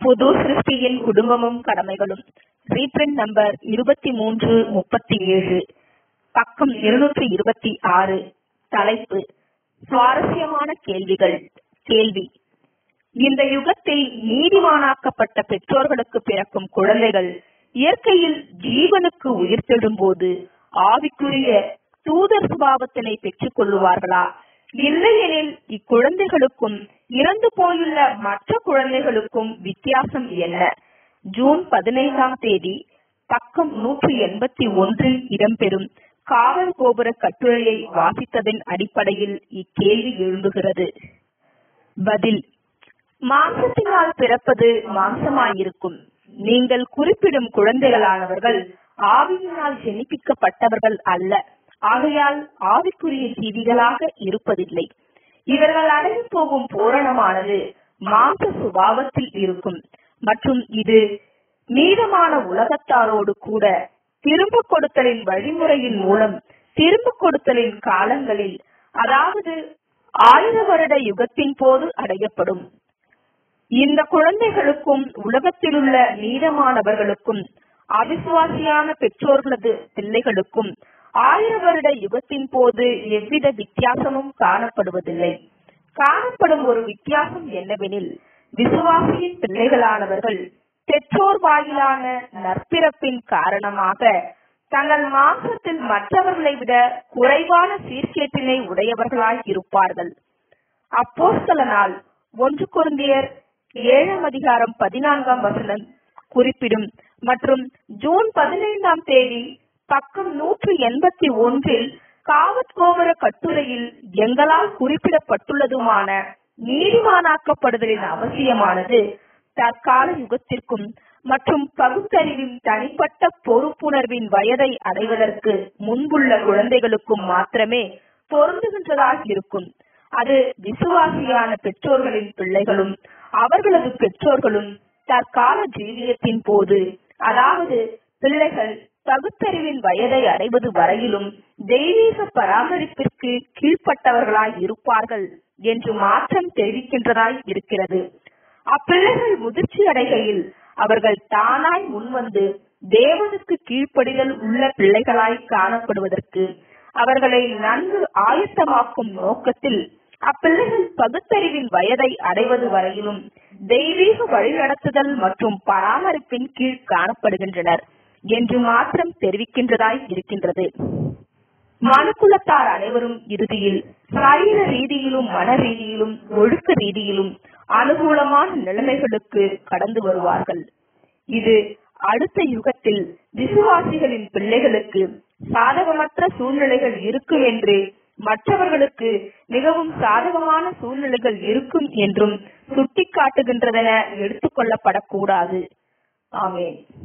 புது சிருஷ்டியின் குடும்பமும் கடமைகளும் reprint number இருபத்தி மூன்று முப்பத்தி ஏழு பக்கம் இருநூற்றி இருபத்தி ஆறு தலைப்பு சுவாரஸ்யமான கேள்விகள் கேள்வி இந்த யுகத்தில் நீதிமானாக்கப்பட்ட பெற்றோர்களுக்கு பிறக்கும் குழந்தைகள் இயற்கையில் ஜீவனுக்கு உயிர்த்தெழும் போது ஆவிக்குரிய தூதர் சுபாவத்தினை பெற்றுக் கொள்ளுவார்களா இல்லையெனில் இக்குழந்தைகளுக்கும் இறந்து போயுள்ள மற்ற குழந்தைகளுக்கும் வித்தியாசம் என்ன ஜூன் பதினைந்தாம் தேதி பக்கம் நூற்றி எண்பத்தி ஒன்றில் இடம்பெறும் காவல் கோபுர கட்டுரையை வாசித்ததன் அடிப்படையில் இக்கேள்வி எழும்புகிறது பதில் மாம்சத்தினால் பிறப்பது மாம்சமாயிருக்கும் நீங்கள் குறிப்பிடும் குழந்தைகளானவர்கள் ஆவியினால் ஜெனிப்பிக்கப்பட்டவர்கள் அல்ல ஆகையால் ஆவிக்குரிய ஜீவிகளாக இருப்பதில்லை இவர்கள் அடைய போகும் பூரணமானது மாம்ச சுபாவத்தில் இருக்கும் மற்றும் இது மீதமான உலகத்தாரோடு கூட திரும்ப கொடுத்தலின் வழிமுறையின் மூலம் திரும்ப கொடுத்தலின் காலங்களில் அதாவது ஆயிர வருட யுகத்தின் போது அடையப்படும் இந்த குழந்தைகளுக்கும் உலகத்திலுள்ள மீதமானவர்களுக்கும் அவிசுவாசியான பெற்றோர்களது பிள்ளைகளுக்கும் ஆயிர வருட யுகத்தின் போது எவ்வித வித்தியாசமும் காணப்படுவதில்லை காணப்படும் ஒரு வித்தியாசம் என்னவெனில் விசுவாசியின் பிள்ளைகளானவர்கள் பெற்றோர் வாயிலான நற்பிறப்பின் காரணமாக தங்கள் மாம்சத்தில் மற்றவர்களை விட குறைவான சீர்கேட்டினை உடையவர்களாய் இருப்பார்கள் அப்போஸ்தலனால் ஒன்று குருந்தியர் ஏழாம் அதிகாரம் பதினான்காம் வசனம் குறிப்பிடும் மற்றும் ஜூன் பதினைந்தாம் தேதி பக்கம் நூற்று எண்பத்தி ஒன்றில் காவத் கோபுர கட்டுரையில் எங்களால் குறிப்பிடப்பட்டுள்ளதுமான நீதிமானாக்கப்படுதலின் அவசியமானது தற்கால யுகத்திற்கும் மற்றும் பகுத்தறிவின் தனிப்பட்ட பொறுப்புணர்வின் வயதை அடைவதற்கு முன்புள்ள குழந்தைகளுக்கும் மாத்திரமே பொருந்துகின்றதாக இருக்கும் அது விசுவாசியான பெற்றோர்களின் பிள்ளைகளும் அவர்களது பெற்றோர்களும் தற்கால ஜீவியத்தின் போது அதாவது பிள்ளைகள் பகுத்தறிவின் வயதை அடைவது வரையிலும் தெய்வீக பராமரிப்பிற்கு கீழ்ப்பட்டவர்களாய் இருப்பார்கள் என்று மாற்றம் தெரிவிக்கின்றதாய் இருக்கிறது அப்பிள்ளைகள் முதிர்ச்சி அடைகையில் அவர்கள் தானாய் முன்வந்து தேவனுக்கு கீழ்ப்படிதல் உள்ள பிள்ளைகளாய் காணப்படுவதற்கு அவர்களை நன்கு ஆயத்தமாக்கும் நோக்கத்தில் அப்பிள்ளைகள் பகுத்தறிவின் வயதை அடைவது வரையிலும் தெய்வீக வழிநடத்துதல் மற்றும் பராமரிப்பின் கீழ் காணப்படுகின்றனர் என்று மாத்திரம் தெரிவிக்கின்றதாய் இருக்கின்றது மனுக்குலத்தார் அனைவரும் இறுதியில் சரீர ரீதியிலும் மன ரீதியிலும் ஒழுக்க ரீதியிலும் அனுகூலமான நிலைமைகளுக்கு கடந்து வருவார்கள் இது அடுத்த யுகத்தில் விசுவாசிகளின் பிள்ளைகளுக்கு சாதகமற்ற சூழ்நிலைகள் இருக்கும் என்று மற்றவர்களுக்கு மிகவும் சாதகமான சூழ்நிலைகள் இருக்கும் என்றும் சுட்டிக்காட்டுகின்றதென எடுத்துக்கொள்ளப்படக்கூடாது ஆமேன்